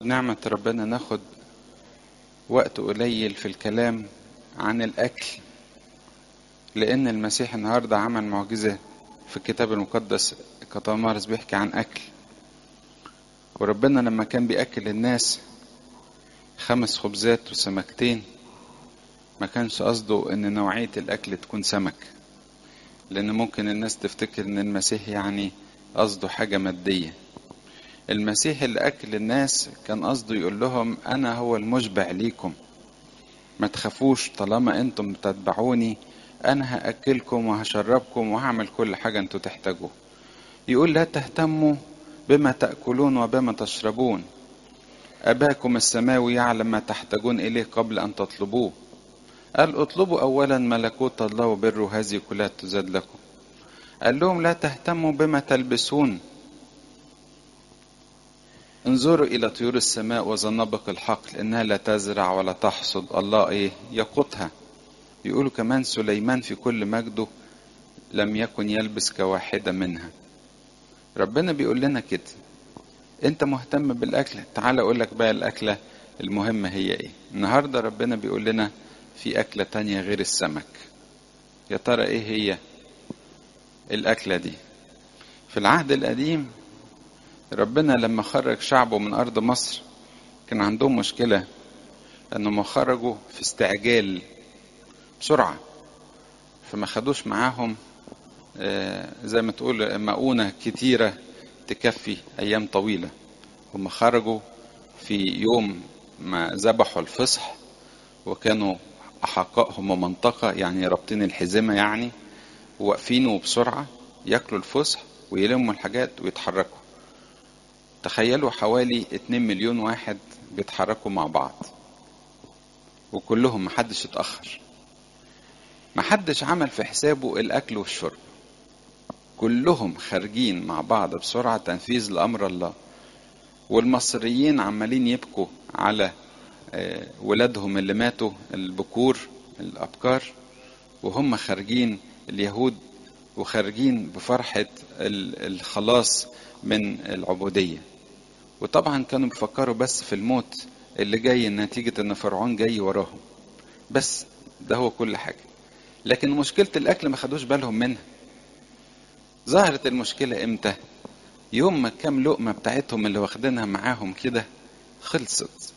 نعمة ربنا ناخد وقت قليل في الكلام عن الأكل لأن المسيح النهاردة عمل معجزة في الكتاب المقدس كتمارس بيحكي عن أكل وربنا لما كان بيأكل الناس خمس خبزات وسمكتين ما كانش قصده ان نوعية الاكل تكون سمك لان ممكن الناس تفتكر ان المسيح يعني قصده حاجة مادية المسيح اللي اكل الناس كان قصده يقول لهم انا هو المشبع ليكم ما تخافوش طالما انتم تتبعوني انا هاكلكم وهشربكم وهعمل كل حاجة انتوا تحتاجوها يقول لا تهتموا بما تأكلون وبما تشربون أباكم السماوي يعلم ما تحتاجون إليه قبل أن تطلبوه قال اطلبوا أولا ملكوت الله وبره هذه كلها تزاد لكم قال لهم لا تهتموا بما تلبسون انظروا إلى طيور السماء وزنبق الحقل إنها لا تزرع ولا تحصد الله إيه يقوتها يقولوا كمان سليمان في كل مجده لم يكن يلبس كواحدة منها ربنا بيقول لنا كده انت مهتم بالاكل تعال اقول لك بقى الاكله المهمه هي ايه النهارده ربنا بيقول لنا في اكله تانية غير السمك يا ترى ايه هي الاكله دي في العهد القديم ربنا لما خرج شعبه من ارض مصر كان عندهم مشكله انهم خرجوا في استعجال بسرعه فما خدوش معاهم زي ما تقول مؤونه كتيره تكفي أيام طويلة هم خرجوا في يوم ما ذبحوا الفصح وكانوا أحقائهم منطقة يعني رابطين الحزمة يعني واقفين وبسرعة ياكلوا الفصح ويلموا الحاجات ويتحركوا تخيلوا حوالي 2 مليون واحد بيتحركوا مع بعض وكلهم محدش اتأخر محدش عمل في حسابه الأكل والشرب كلهم خارجين مع بعض بسرعة تنفيذ لأمر الله والمصريين عمالين يبكوا على ولادهم اللي ماتوا البكور الأبكار وهم خارجين اليهود وخارجين بفرحة الخلاص من العبودية وطبعا كانوا بيفكروا بس في الموت اللي جاي نتيجة ان فرعون جاي وراهم بس ده هو كل حاجة لكن مشكلة الأكل ما خدوش بالهم منها ظهرت المشكلة امتى يوم ما كام لقمة بتاعتهم اللي واخدينها معاهم كده خلصت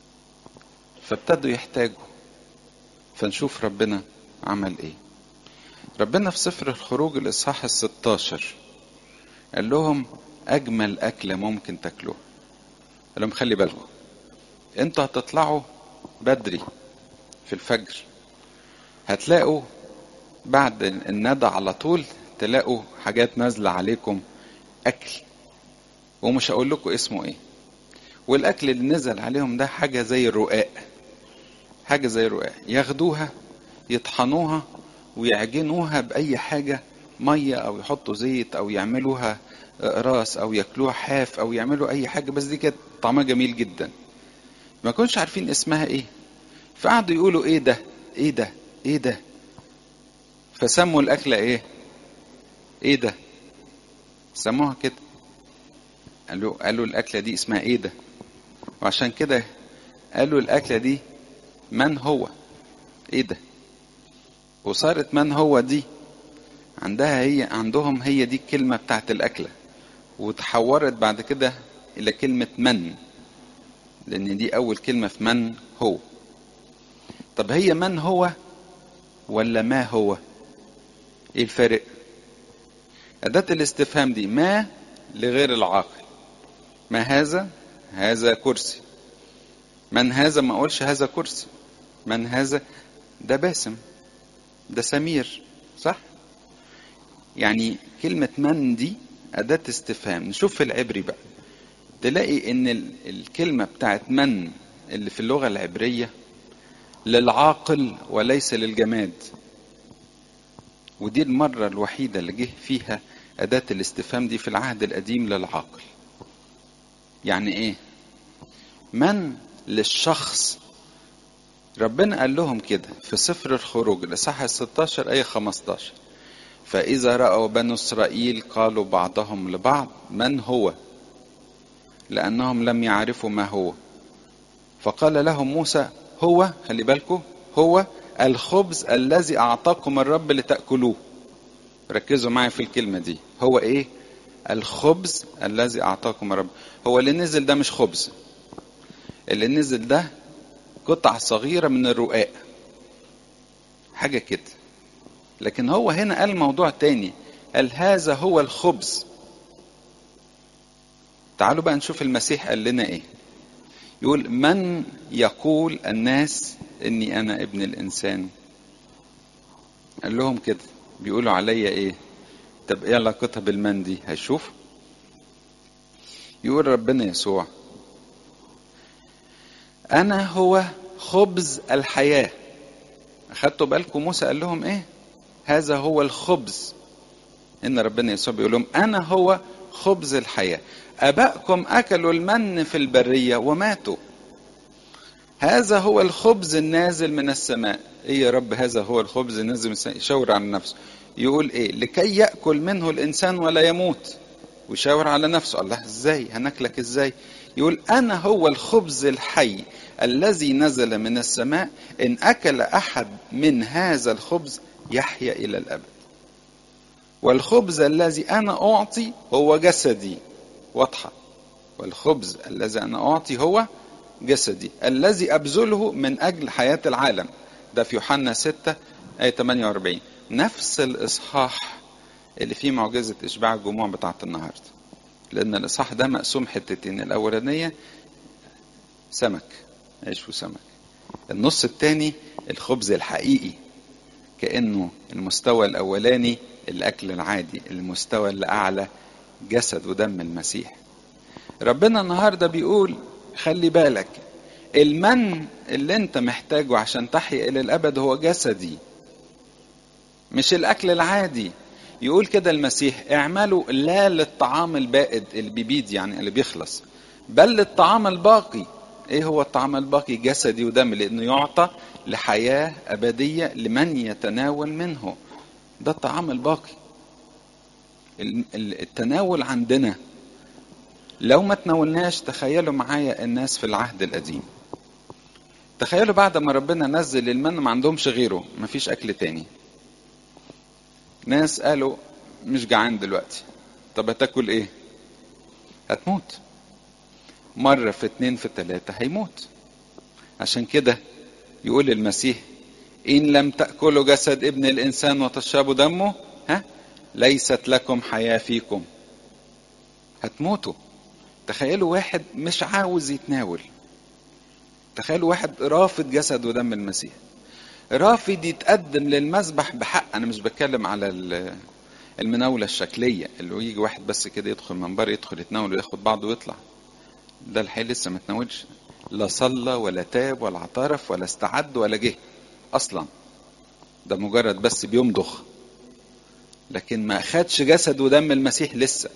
فابتدوا يحتاجوا فنشوف ربنا عمل ايه ربنا في سفر الخروج الاصحاح الستاشر قال لهم اجمل اكلة ممكن تاكلوها قال لهم خلي بالكم انتوا هتطلعوا بدري في الفجر هتلاقوا بعد الندى على طول تلاقوا حاجات نازلة عليكم أكل ومش هقول لكم اسمه إيه والأكل اللي نزل عليهم ده حاجة زي الرقاق حاجة زي الرقاق ياخدوها يطحنوها ويعجنوها بأي حاجة مية أو يحطوا زيت أو يعملوها راس أو ياكلوها حاف أو يعملوا أي حاجة بس دي كانت طعمها جميل جدا ما كنش عارفين اسمها إيه فقعدوا يقولوا إيه ده إيه ده إيه ده فسموا الأكلة إيه ايه ده سموها كده قالوا قالوا الاكله دي اسمها ايه ده وعشان كده قالوا الاكله دي من هو ايه ده وصارت من هو دي عندها هي عندهم هي دي الكلمه بتاعت الاكله وتحورت بعد كده الى كلمه من لان دي اول كلمه في من هو طب هي من هو ولا ما هو ايه الفرق أداة الاستفهام دي ما لغير العاقل ما هذا هذا كرسي من هذا ما أقولش هذا كرسي من هذا ده باسم ده سمير صح يعني كلمة من دي أداة استفهام نشوف في العبري بقى تلاقي إن الكلمة بتاعت من اللي في اللغة العبرية للعاقل وليس للجماد ودي المرة الوحيدة اللي جه فيها أداة الاستفهام دي في العهد القديم للعاقل يعني إيه من للشخص ربنا قال لهم كده في سفر الخروج الإصحاح ال 16 آية 15 فإذا رأوا بنو إسرائيل قالوا بعضهم لبعض من هو لأنهم لم يعرفوا ما هو فقال لهم موسى هو خلي بالكم هو الخبز الذي أعطاكم الرب لتأكلوه ركزوا معي في الكلمة دي هو إيه الخبز الذي أعطاكم الرب هو اللي نزل ده مش خبز اللي نزل ده قطع صغيرة من الرقاق حاجة كده لكن هو هنا قال موضوع تاني قال هذا هو الخبز تعالوا بقى نشوف المسيح قال لنا ايه يقول من يقول الناس اني انا ابن الانسان قال لهم كده بيقولوا عليا ايه طب ايه علاقتها بالمن دي هشوف يقول ربنا يسوع انا هو خبز الحياه اخدتوا بالكم موسى قال لهم ايه هذا هو الخبز ان ربنا يسوع بيقول لهم انا هو خبز الحياه ابائكم اكلوا المن في البريه وماتوا هذا هو الخبز النازل من السماء ايه يا رب هذا هو الخبز النازل من السماء يشاور على نفسه يقول ايه لكي ياكل منه الانسان ولا يموت ويشاور على نفسه الله ازاي هناكلك ازاي يقول انا هو الخبز الحي الذي نزل من السماء ان اكل احد من هذا الخبز يحيا الى الابد والخبز الذي انا اعطي هو جسدي واضحه والخبز الذي انا اعطي هو جسدي الذي ابذله من اجل حياه العالم ده في يوحنا 6 ايه 48 نفس الاصحاح اللي فيه معجزه اشباع الجموع بتاعه النهارده لان الاصحاح ده مقسوم حتتين الاولانيه سمك عيش وسمك النص الثاني الخبز الحقيقي كانه المستوى الاولاني الاكل العادي المستوى الاعلى جسد ودم المسيح ربنا النهارده بيقول خلي بالك المن اللي انت محتاجه عشان تحيا الى الابد هو جسدي مش الاكل العادي يقول كده المسيح اعملوا لا للطعام البائد اللي بيبيد يعني اللي بيخلص بل للطعام الباقي ايه هو الطعام الباقي جسدي ودم لانه يعطى لحياه ابديه لمن يتناول منه ده الطعام الباقي التناول عندنا لو ما تناولناش تخيلوا معايا الناس في العهد القديم تخيلوا بعد ما ربنا نزل المن ما عندهمش غيره ما فيش اكل تاني ناس قالوا مش جعان دلوقتي طب هتاكل ايه هتموت مرة في اتنين في تلاتة هيموت عشان كده يقول المسيح إن لم تأكلوا جسد ابن الإنسان وتشربوا دمه ها ليست لكم حياة فيكم هتموتوا تخيلوا واحد مش عاوز يتناول تخيلوا واحد رافض جسد ودم المسيح رافض يتقدم للمذبح بحق انا مش بتكلم على المناولة الشكلية اللي يجي واحد بس كده يدخل منبر يدخل يتناول وياخد بعضه ويطلع ده الحقيقة لسه ما تناولش لا صلى ولا تاب ولا اعترف ولا استعد ولا جه اصلا ده مجرد بس بيمضخ لكن ما خدش جسد ودم المسيح لسه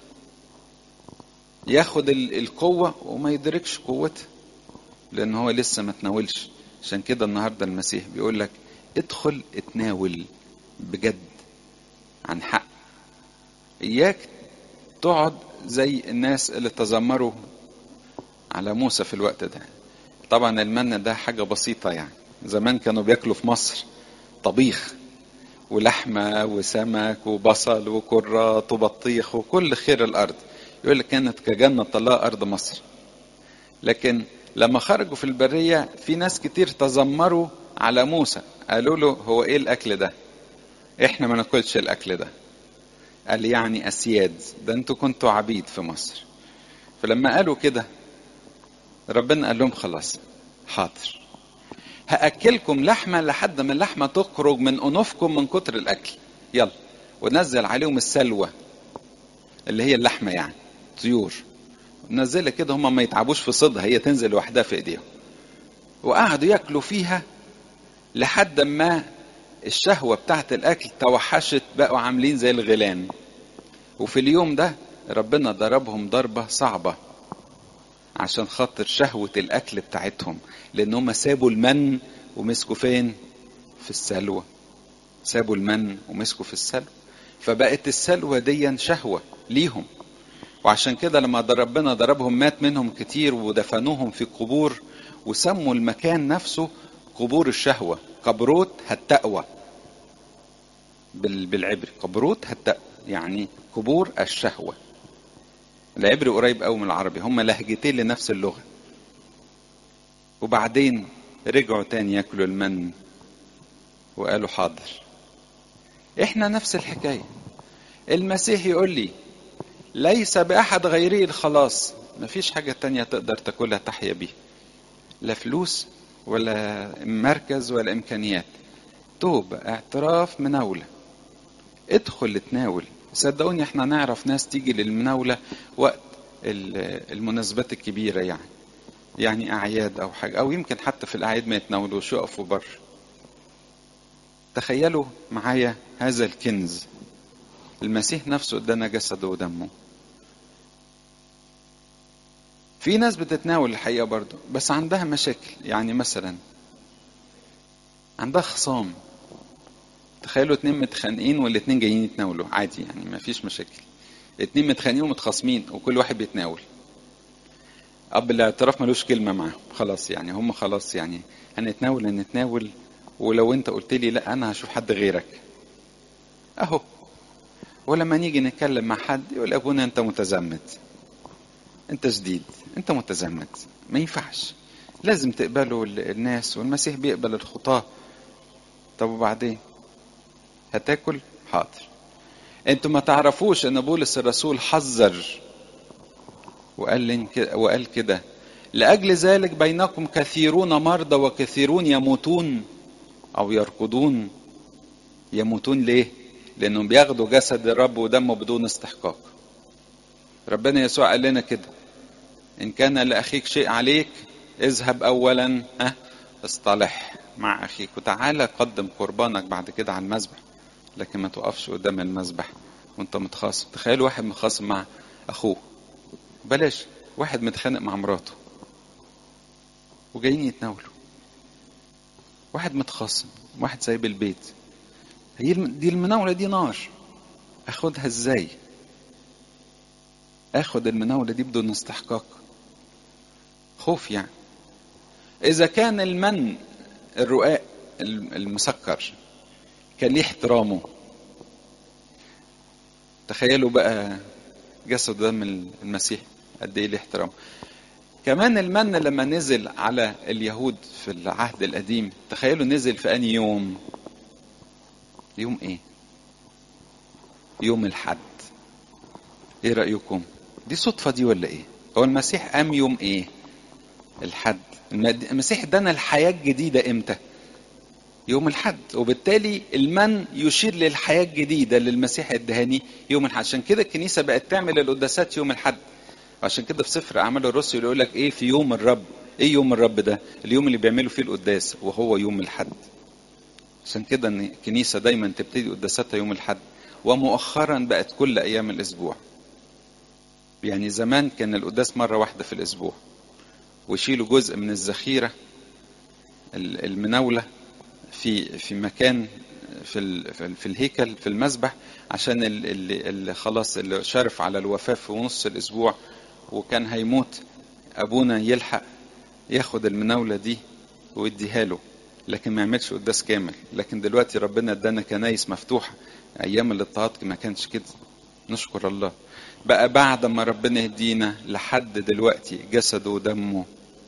ياخد القوة وما يدركش قوتها لأن هو لسه ما تناولش عشان كده النهاردة المسيح بيقول لك ادخل اتناول بجد عن حق إياك تقعد زي الناس اللي تذمروا على موسى في الوقت ده طبعا المن ده حاجة بسيطة يعني زمان كانوا بياكلوا في مصر طبيخ ولحمة وسمك وبصل وكرات وبطيخ وكل خير الأرض يقول لك كانت كجنة الله أرض مصر لكن لما خرجوا في البرية في ناس كتير تذمروا على موسى قالوا له هو ايه الأكل ده احنا ما ناكلش الأكل ده قال يعني أسياد ده انتوا كنتوا عبيد في مصر فلما قالوا كده ربنا قال لهم خلاص حاضر هأكلكم لحمة لحد ما اللحمة تخرج من أنوفكم من كتر الأكل يلا ونزل عليهم السلوى اللي هي اللحمة يعني طيور نزلها كده هم ما يتعبوش في صدها هي تنزل لوحدها في ايديهم وقعدوا ياكلوا فيها لحد ما الشهوة بتاعت الأكل توحشت بقوا عاملين زي الغيلان وفي اليوم ده ربنا ضربهم ضربة صعبة عشان خاطر شهوة الأكل بتاعتهم لأن هم سابوا المن ومسكوا فين؟ في السلوى سابوا المن ومسكوا في السلوى فبقت السلوى دي شهوة ليهم وعشان كده لما ربنا ضربهم مات منهم كتير ودفنوهم في قبور وسموا المكان نفسه قبور الشهوة قبروت هالتقوى بالعبري قبروت هالتقوى يعني قبور الشهوة العبري قريب قوي من العربي هما لهجتين لنفس اللغة وبعدين رجعوا تاني ياكلوا المن وقالوا حاضر احنا نفس الحكاية المسيح يقول لي ليس بأحد غيري الخلاص مفيش حاجة تانية تقدر تاكلها تحيا بيها لا فلوس ولا مركز ولا إمكانيات توبة اعتراف مناولة ادخل اتناول صدقوني احنا نعرف ناس تيجي للمناولة وقت المناسبات الكبيرة يعني يعني أعياد أو حاجة أو يمكن حتى في الأعياد ما يتناولوش يقفوا بره تخيلوا معايا هذا الكنز المسيح نفسه ادانا جسده ودمه في ناس بتتناول الحقيقة برضو بس عندها مشاكل يعني مثلا عندها خصام تخيلوا اتنين متخانقين والاتنين جايين يتناولوا عادي يعني ما فيش مشاكل اتنين متخانقين ومتخاصمين وكل واحد بيتناول اب الاعتراف ملوش كلمة معاهم خلاص يعني هم خلاص يعني هنتناول هنتناول ولو انت قلت لي لا انا هشوف حد غيرك اهو ولما نيجي نتكلم مع حد يقول ابونا انت متزمت انت جديد انت متزمت ما ينفعش لازم تقبلوا الناس والمسيح بيقبل الخطاة طب وبعدين هتاكل حاضر انتوا ما تعرفوش ان بولس الرسول حذر وقال وقال كده لاجل ذلك بينكم كثيرون مرضى وكثيرون يموتون او يرقدون يموتون ليه لانهم بياخدوا جسد الرب ودمه بدون استحقاق ربنا يسوع قال لنا كده ان كان لاخيك شيء عليك اذهب اولا ها اصطلح مع اخيك وتعالى قدم قربانك بعد كده على المذبح لكن ما توقفش قدام المذبح وانت متخاصم تخيل واحد متخاصم مع اخوه بلاش واحد متخانق مع مراته وجايين يتناولوا واحد متخاصم واحد سايب البيت هي دي المناولة دي نار اخدها ازاي اخد المناولة دي بدون استحقاق خوف يعني اذا كان المن الرقاق المسكر كان ليه احترامه تخيلوا بقى جسد دم المسيح قد ايه ليه احترامه كمان المن لما نزل على اليهود في العهد القديم تخيلوا نزل في اني يوم يوم ايه يوم الحد ايه رأيكم دي صدفة دي ولا ايه هو المسيح قام يوم ايه الحد المسيح ادانا الحياة الجديدة امتى يوم الحد وبالتالي المن يشير للحياة الجديدة اللي المسيح ادهاني يوم الحد عشان كده الكنيسة بقت تعمل القداسات يوم الحد عشان كده في سفر اعمال الرسل يقول لك ايه في يوم الرب ايه يوم الرب ده اليوم اللي بيعملوا فيه القداس وهو يوم الحد عشان كده ان الكنيسة دايما تبتدي قداساتها يوم الحد ومؤخرا بقت كل ايام الاسبوع يعني زمان كان القداس مرة واحدة في الاسبوع ويشيلوا جزء من الذخيرة المناولة في في مكان في في الهيكل في المسبح عشان اللي, اللي خلاص اللي شرف على الوفاة في نص الأسبوع وكان هيموت أبونا يلحق ياخد المناولة دي ويديها له لكن ما يعملش قداس كامل لكن دلوقتي ربنا ادانا كنايس مفتوحة أيام الاضطهاد ما كانش كده نشكر الله بقى بعد ما ربنا يدينا لحد دلوقتي جسده ودمه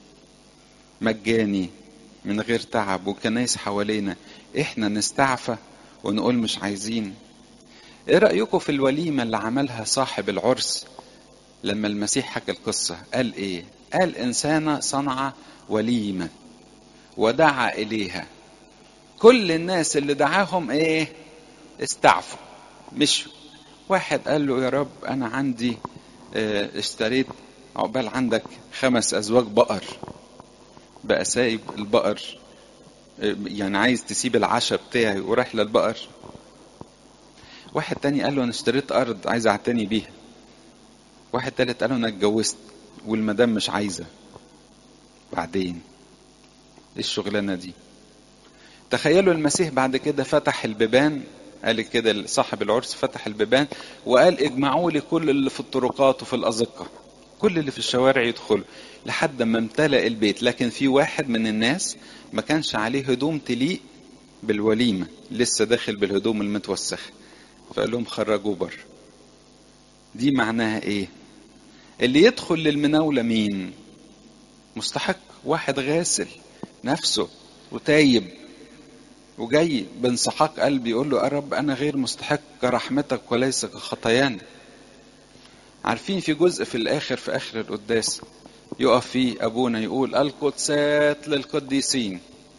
مجاني من غير تعب وكنايس حوالينا احنا نستعفى ونقول مش عايزين ايه رأيكم في الوليمة اللي عملها صاحب العرس لما المسيح حكى القصة قال ايه قال انسانة صنع وليمة ودعا اليها كل الناس اللي دعاهم ايه استعفوا مشوا واحد قال له يا رب انا عندي اه اشتريت عقبال عندك خمس ازواج بقر بقى سايب البقر يعني عايز تسيب العشاء بتاعي ورايح للبقر واحد تاني قال له انا اشتريت ارض عايز اعتني بيها واحد تالت قال له انا اتجوزت والمدام مش عايزه بعدين ايه الشغلانه دي تخيلوا المسيح بعد كده فتح البيبان قال كده صاحب العرس فتح البيبان وقال اجمعوا لي كل اللي في الطرقات وفي الأزقة كل اللي في الشوارع يدخلوا لحد ما امتلأ البيت لكن في واحد من الناس ما كانش عليه هدوم تليق بالوليمة لسه داخل بالهدوم المتوسخة فقال لهم خرجوه بره دي معناها ايه اللي يدخل للمناولة مين مستحق واحد غاسل نفسه وتايب وجاي بانسحاق قلبي يقول له يا رب انا غير مستحق كرحمتك وليس كخطايانا عارفين في جزء في الاخر في اخر القداس يقف فيه ابونا يقول القدسات للقديسين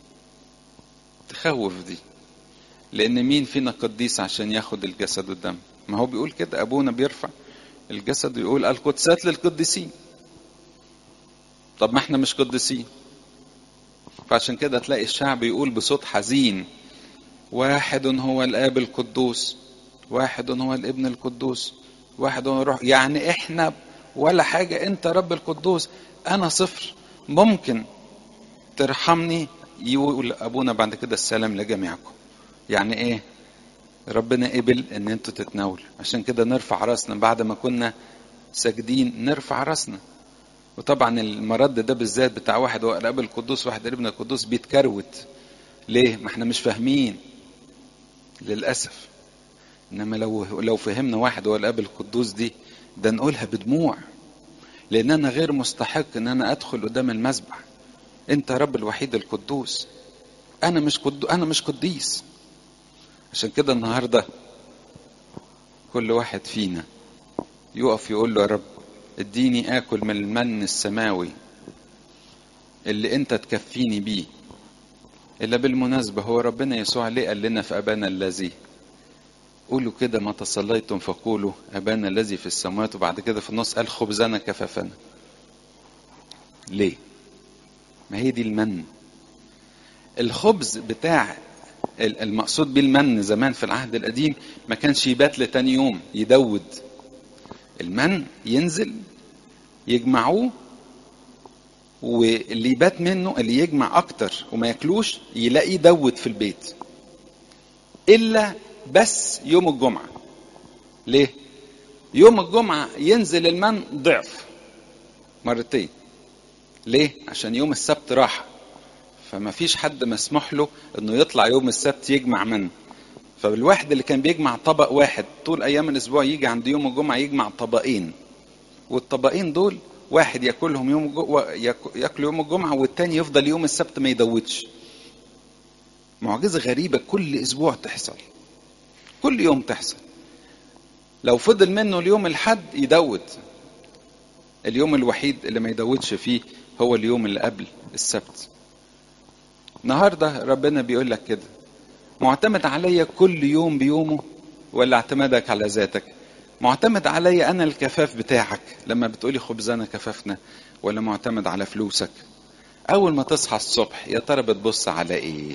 تخوف دي لان مين فينا قديس عشان ياخد الجسد والدم ما هو بيقول كده ابونا بيرفع الجسد ويقول القدسات للقديسين طب ما احنا مش قديسين فعشان كده تلاقي الشعب يقول بصوت حزين واحد هو الاب القدوس واحد هو الابن القدوس واحد هو الروح يعني احنا ولا حاجة انت رب القدوس انا صفر ممكن ترحمني يقول ابونا بعد كده السلام لجميعكم يعني ايه ربنا قبل ان انتوا تتناولوا عشان كده نرفع راسنا بعد ما كنا ساجدين نرفع راسنا وطبعا المرد ده بالذات بتاع واحد هو الاب القدوس واحد ابن القدوس بيتكروت ليه ما احنا مش فاهمين للاسف انما لو لو فهمنا واحد هو الاب القدوس دي ده نقولها بدموع لان انا غير مستحق ان انا ادخل قدام المذبح انت رب الوحيد القدوس انا مش قد... انا مش قديس عشان كده النهارده كل واحد فينا يقف يقول له يا رب اديني اكل من المن السماوي اللي انت تكفيني بيه الا بالمناسبة هو ربنا يسوع ليه قال لنا في ابانا الذي قولوا كده ما تصليتم فقولوا ابانا الذي في السماوات وبعد كده في النص قال خبزنا كفافنا ليه ما هي دي المن الخبز بتاع المقصود بيه المن زمان في العهد القديم ما كانش يبات لتاني يوم يدود المن ينزل يجمعوه واللي يبات منه اللي يجمع اكتر وما ياكلوش يلاقيه دوت في البيت الا بس يوم الجمعه ليه يوم الجمعه ينزل المن ضعف مرتين ليه عشان يوم السبت راحه فما فيش حد مسموح له انه يطلع يوم السبت يجمع من فالواحد اللي كان بيجمع طبق واحد طول ايام الاسبوع يجي عند يوم الجمعه يجمع طبقين والطبقين دول واحد ياكلهم يوم الجو... ياكل يوم الجمعه والتاني يفضل يوم السبت ما يدوتش معجزه غريبه كل اسبوع تحصل كل يوم تحصل لو فضل منه اليوم الحد يدوت اليوم الوحيد اللي ما يدوتش فيه هو اليوم اللي قبل السبت النهارده ربنا بيقول لك كده معتمد عليا كل يوم بيومه ولا اعتمادك على ذاتك معتمد عليا انا الكفاف بتاعك لما بتقولي خبزنا كفافنا ولا معتمد على فلوسك اول ما تصحى الصبح يا ترى بتبص على ايه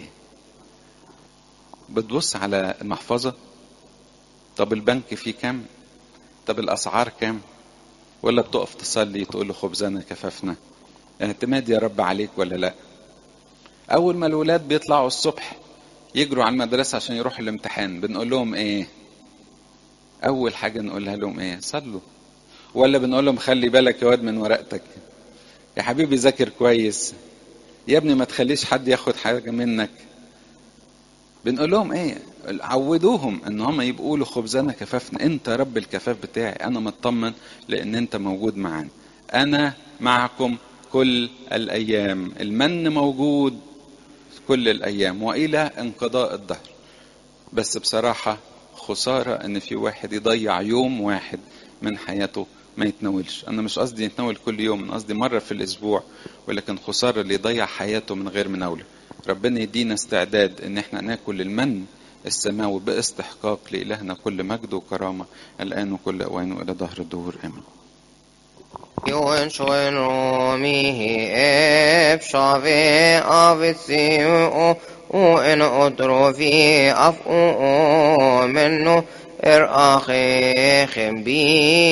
بتبص على المحفظة طب البنك فيه كام طب الاسعار كام ولا بتقف تصلي تقول له خبزنا كفافنا اعتماد يا رب عليك ولا لا اول ما الولاد بيطلعوا الصبح يجروا على المدرسة عشان يروحوا الامتحان بنقول لهم ايه اول حاجة نقولها لهم ايه صلوا ولا بنقول لهم خلي بالك يا واد من ورقتك يا حبيبي ذاكر كويس يا ابني ما تخليش حد ياخد حاجة منك بنقول لهم ايه عودوهم ان هم يبقوا له خبزنا كفافنا انت رب الكفاف بتاعي انا مطمن لان انت موجود معانا انا معكم كل الايام المن موجود كل الايام والى انقضاء الدهر بس بصراحه خساره ان في واحد يضيع يوم واحد من حياته ما يتناولش انا مش قصدي يتناول كل يوم انا قصدي مره في الاسبوع ولكن خساره اللي يضيع حياته من غير مناوله ربنا يدينا استعداد ان احنا ناكل المن السماوي باستحقاق لإلهنا كل مجد وكرامة الآن وكل أوان وإلى ظهر الدهور آمين Joen shoen romihi ep shave avitsi o o en otrofi af o o menno er ache khembi